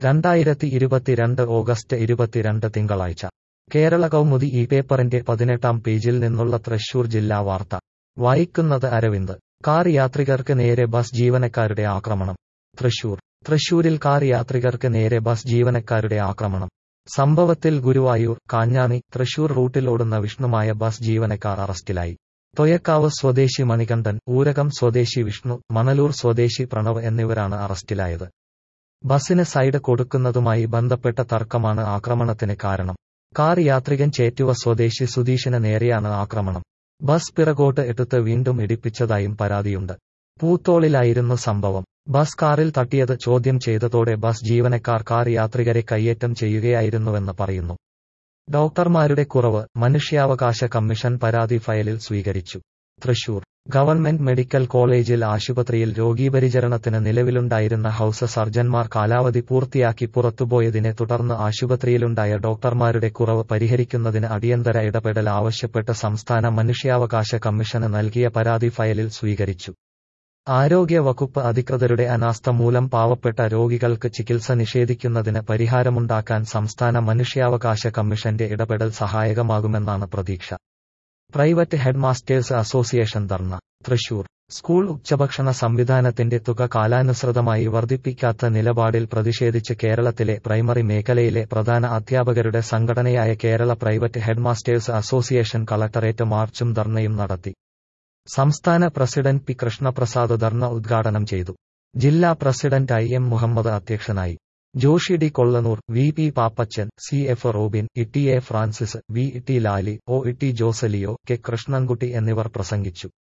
രണ്ടായിരത്തി ഇരുപത്തിരണ്ട് ഓഗസ്റ്റ് ഇരുപത്തിരണ്ട് തിങ്കളാഴ്ച കേരള കൗമുദി ഈ പേപ്പറിന്റെ പതിനെട്ടാം പേജിൽ നിന്നുള്ള തൃശൂർ ജില്ലാ വാർത്ത വായിക്കുന്നത് അരവിന്ദ് കാർ യാത്രികർക്ക് നേരെ ബസ് ജീവനക്കാരുടെ ആക്രമണം തൃശൂർ തൃശൂരിൽ കാർ യാത്രികർക്ക് നേരെ ബസ് ജീവനക്കാരുടെ ആക്രമണം സംഭവത്തിൽ ഗുരുവായൂർ കാഞ്ഞാണി തൃശൂർ റൂട്ടിൽ ഓടുന്ന വിഷ്ണുമായ ബസ് ജീവനക്കാർ അറസ്റ്റിലായി തൊയക്കാവ് സ്വദേശി മണികണ്ഠൻ ഊരകം സ്വദേശി വിഷ്ണു മണലൂർ സ്വദേശി പ്രണവ് എന്നിവരാണ് അറസ്റ്റിലായത് ബസിന് സൈഡ് കൊടുക്കുന്നതുമായി ബന്ധപ്പെട്ട തർക്കമാണ് ആക്രമണത്തിന് കാരണം കാർ യാത്രികൻ ചേറ്റുവ സ്വദേശി സുധീഷിന് നേരെയാണ് ആക്രമണം ബസ് പിറകോട്ട് എടുത്ത് വീണ്ടും ഇടിപ്പിച്ചതായും പരാതിയുണ്ട് പൂത്തോളിലായിരുന്നു സംഭവം ബസ് കാറിൽ തട്ടിയത് ചോദ്യം ചെയ്തതോടെ ബസ് ജീവനക്കാർ കാർ യാത്രികരെ കയ്യേറ്റം ചെയ്യുകയായിരുന്നുവെന്ന് പറയുന്നു ഡോക്ടർമാരുടെ കുറവ് മനുഷ്യാവകാശ കമ്മീഷൻ പരാതി ഫയലിൽ സ്വീകരിച്ചു തൃശൂർ ഗവൺമെന്റ് മെഡിക്കൽ കോളേജിൽ ആശുപത്രിയിൽ രോഗീപരിചരണത്തിന് നിലവിലുണ്ടായിരുന്ന ഹൌസ് സർജൻമാർ കാലാവധി പൂർത്തിയാക്കി പുറത്തുപോയതിനെ തുടർന്ന് ആശുപത്രിയിലുണ്ടായ ഡോക്ടർമാരുടെ കുറവ് പരിഹരിക്കുന്നതിന് അടിയന്തര ഇടപെടൽ ആവശ്യപ്പെട്ട് സംസ്ഥാന മനുഷ്യാവകാശ കമ്മീഷന് നൽകിയ പരാതി ഫയലിൽ സ്വീകരിച്ചു ആരോഗ്യ വകുപ്പ് അധികൃതരുടെ അനാസ്ഥ മൂലം പാവപ്പെട്ട രോഗികൾക്ക് ചികിത്സ നിഷേധിക്കുന്നതിന് പരിഹാരമുണ്ടാക്കാൻ സംസ്ഥാന മനുഷ്യാവകാശ കമ്മീഷന്റെ ഇടപെടൽ സഹായകമാകുമെന്നാണ് പ്രതീക്ഷ private headmasters association dharna Thrissur school ഉച്ചഭക്ഷണ സംവിധാനത്തിന്റെ തുക കാലാനുസൃതമായി വർദ്ധിപ്പിക്കാത്ത നിലപാടിൽ പ്രതിഷേധിച്ച് കേരളത്തിലെ പ്രൈമറി മേഖലയിലെ പ്രധാന അധ്യാപകരുടെ സംഘടനയായ Kerala private headmasters association collectorate മാർച്ചും ധർണയും നടത്തി സംസ്ഥാന പ്രസിഡന്റ് പി കൃഷ്ണപ്രസാദ് ധർണ ഉദ്ഘാടനം ചെയ്തു ജില്ലാ പ്രസിഡന്റ് ഐ എം മുഹമ്മദ് അധ്യക്ഷനായി Joshy D Kollanur V P Pappachan C F Robin E T A Francis V T Lali O E T Joselio K Krishnankutty എന്നിവർ പ്രസംഗിച്ചു